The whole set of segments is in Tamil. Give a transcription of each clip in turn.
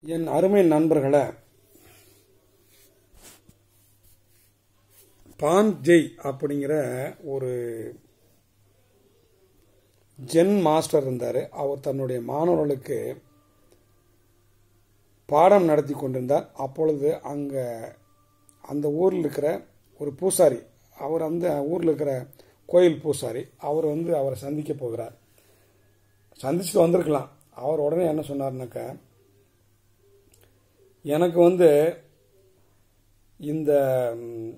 என் அருமை நண்பர்களே பான் ஜெய் அப்படிங்கிற ஒரு ஜென் மாஸ்டர் இருந்தார் அவர் தன்னுடைய மாணவர்களுக்கு பாடம் நடத்தி கொண்டிருந்தார் அப்பொழுது அங்கே அந்த ஊரில் இருக்கிற ஒரு பூசாரி அவர் அந்த ஊரில் இருக்கிற கோயில் பூசாரி அவர் வந்து அவரை சந்திக்க போகிறார் சந்திச்சுட்டு வந்திருக்கலாம் அவர் உடனே என்ன சொன்னார்னாக்கா எனக்கு வந்து இந்த ம்,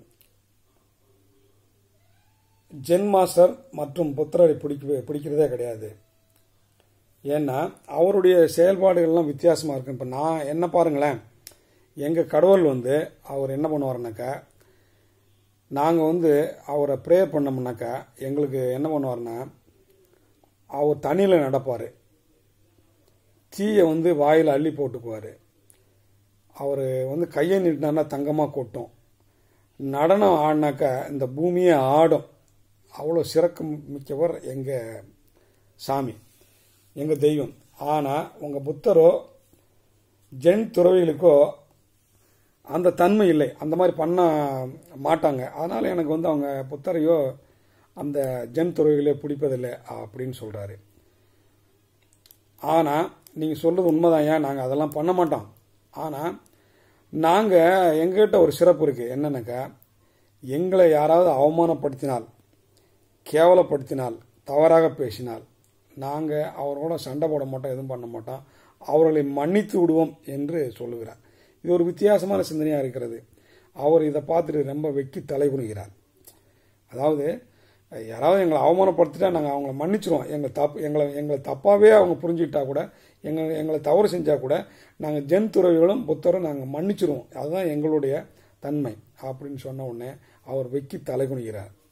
ஜென் மாஸ்டர் மற்றும் புத்திரரை பிடிக்க பிடிக்கிறதே கிடையாது ஏன்னா அவருடைய செயல்பாடுகள்லாம் வித்தியாசமாக இருக்கு இப்போ நான் என்ன பாருங்களேன் எங்கள் கடவுள் வந்து அவர் என்ன பண்ணுவாருனாக்கா நாங்கள் வந்து அவரை ப்ரேயர் பண்ணோம்னாக்கா எங்களுக்கு என்ன பண்ணுவார்னா அவர் தண்ணியில் நடப்பார் தீயை வந்து வாயில் அள்ளி போட்டுக்குவார் அவர் வந்து கையை நீட்டினார்னா தங்கமாக கொட்டும் நடனம் ஆடினாக்கா இந்த பூமியே ஆடும் அவ்வளோ சிறக்கு மிக்கவர் எங்கள் சாமி எங்கள் தெய்வம் ஆனால் உங்கள் புத்தரோ ஜென் துறவிகளுக்கோ அந்த தன்மை இல்லை அந்த மாதிரி பண்ண மாட்டாங்க அதனால் எனக்கு வந்து அவங்க புத்தரையோ அந்த ஜென் துறவிகளே பிடிப்பதில்லை அப்படின்னு சொல்கிறாரு ஆனால் நீங்கள் சொல்கிறது உண்மைதான் ஏன் நாங்கள் அதெல்லாம் பண்ண மாட்டோம் ஆனால் நாங்கள் எங்ககிட்ட ஒரு சிறப்பு இருக்குது என்னன்னாக்கா எங்களை யாராவது அவமானப்படுத்தினால் கேவலப்படுத்தினால் தவறாக பேசினால் நாங்கள் அவரோட சண்டை போட மாட்டோம் எதுவும் பண்ண மாட்டோம் அவர்களை மன்னித்து விடுவோம் என்று சொல்லுகிறார் இது ஒரு வித்தியாசமான சிந்தனையாக இருக்கிறது அவர் இதை பார்த்துட்டு ரொம்ப வெக்கி தலைகுனிகிறார் அதாவது யாராவது எங்களை அவமானப்படுத்திட்டா நாங்கள் அவங்கள மன்னிச்சிருவோம் எங்களை தப்பு எங்களை எங்களை தப்பாகவே அவங்க புரிஞ்சுக்கிட்டா கூட எங்களை எங்களை தவறு செஞ்சால் கூட நாங்கள் ஜென் துறவிகளும் புத்தரும் நாங்கள் மன்னிச்சிருவோம் அதுதான் எங்களுடைய தன்மை அப்படின்னு சொன்ன உடனே அவர் வெக்கி தலைகுனிகிறார்